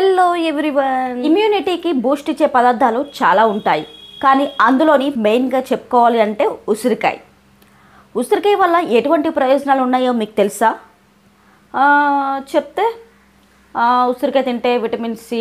hello everyone ఇమ్యూనిటీకి Boost ఇచ్చే పదార్థాలు చాలా ఉంటాయి కానీ అందులోని మెయిన్గా చెప్పుకోవాలి అంటే ఉసిరికాయ ఉసిరికాయ వల్ల ఎటువంటి ప్రయోజనాలు ఉన్నాయో మీకు తెలుసా ఆ, చెప్తే ఆ, ఉసిరికాయ తింటే విటమిన్ సి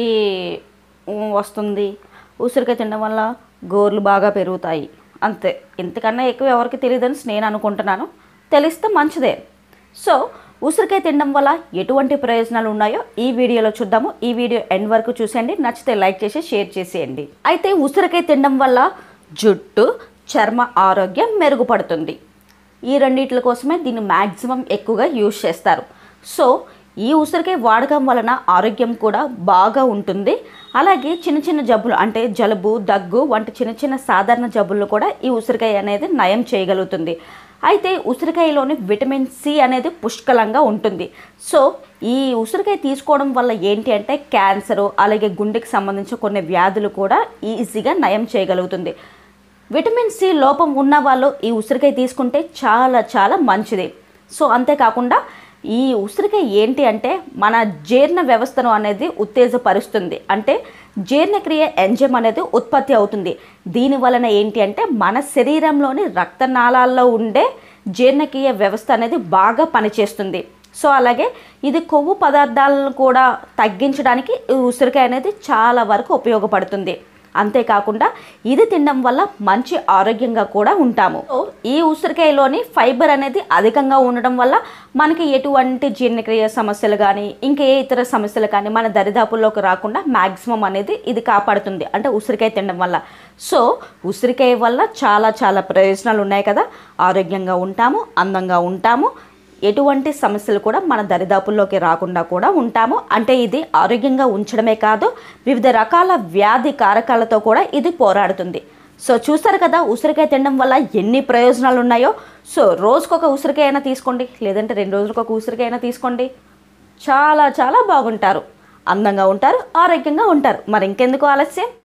ఉమ్, వస్తుంది ఉసిరికాయ తినడం వల్ల గోర్లు బాగా పెరుగుతాయి అంతే ఇంతకన్నా ఎక్కువ ఎవరికి తెలియదని నేను అనుకుంటున్నాను తెలిస్తే మంచిదే సో ఉసిరికాయ తినడం వల్ల ఎటువంటి ప్రయోజనాలు ఉన్నాయో ఈ వీడియోలో చూద్దాము ఈ వీడియో ఎండ్ వరకు చూసేయండి నచ్చితే లైక్ చేసి షేర్ చేసేయండి అయితే ఉసిరికాయ తినడం వల్ల జుట్టు చర్మ ఆరోగ్యం మెరుగుపడుతుంది ఈ రెండిట్ల కోసమే దీన్ని మ్యాక్సిమం ఎక్కువగా యూజ్ చేస్తారు సో ఈ ఉసిరికాయ వాడకం వలన ఆరోగ్యం కూడా బాగా ఉంటుంది అలాగే చిన్న చిన్న జబ్బులు అంటే జలుబు దగ్గు వంటి చిన్న చిన్న సాధారణ జబ్బులను కూడా ఈ ఉసిరికాయ అనేది నయం చేయగలుగుతుంది అయితే ఉసిరికాయలోని విటమిన్ సి అనేది పుష్కలంగా ఉంటుంది సో ఈ ఉసిరికాయ తీసుకోవడం వల్ల ఏంటి అంటే క్యాన్సరు అలాగే గుండెకి సంబంధించిన కొన్ని వ్యాధులు కూడా ఈజీగా నయం చేయగలుగుతుంది విటమిన్ సి లోపం ఉన్న వాళ్ళు ఈ ఉసిరికాయ తీసుకుంటే చాలా చాలా మంచిది సో అంతేకాకుండా ఈ ఉసిరికాయ ఏంటి అంటే మన జీర్ణ వ్యవస్థను అనేది ఉత్తేజపరుస్తుంది అంటే జీర్ణక్రియ ఎంజైమ్ అనేది ఉత్పత్తి అవుతుంది దీని వలన ఏంటి అంటే మన శరీరంలోని రక్తనాళాల్లో ఉండే జీర్ణక్రియ వ్యవస్థ అనేది బాగా పనిచేస్తుంది సో అలాగే ఇది కొవ్వు పదార్థాలను కూడా తగ్గించడానికి ఈ ఉసిరికాయ అనేది చాలా వరకు ఉపయోగపడుతుంది అంతేకాకుండా ఇది తినడం వల్ల మంచి ఆరోగ్యంగా కూడా ఉంటాము సో ఈ ఉసిరికాయలోని ఫైబర్ అనేది అధికంగా ఉండడం వల్ల మనకి ఎటువంటి జీర్ణక్రియ సమస్యలు కానీ ఇంకా ఏ ఇతర సమస్యలు కానీ మన దరిదాపుల్లోకి రాకుండా మ్యాక్సిమం అనేది ఇది కాపాడుతుంది అంటే ఉసిరికాయ తినడం వల్ల సో ఉసిరికాయ వల్ల చాలా చాలా ప్రయోజనాలు ఉన్నాయి కదా ఆరోగ్యంగా ఉంటాము అందంగా ఉంటాము ఎటువంటి సమస్యలు కూడా మన దరిదాపుల్లోకి రాకుండా కూడా ఉంటాము అంటే ఇది ఆరోగ్యంగా ఉంచడమే కాదు వివిధ రకాల వ్యాధి కారకాలతో కూడా ఇది పోరాడుతుంది సో చూస్తారు కదా ఉసిరికాయ తినడం వల్ల ఎన్ని ప్రయోజనాలు ఉన్నాయో సో రోజుకొక ఉసిరికాయ అయినా తీసుకోండి లేదంటే రెండు రోజులకు ఒక ఉసిరికాయ అయినా తీసుకోండి చాలా చాలా బాగుంటారు అందంగా ఉంటారు ఆరోగ్యంగా ఉంటారు మరి ఇంకెందుకు ఆలస్యం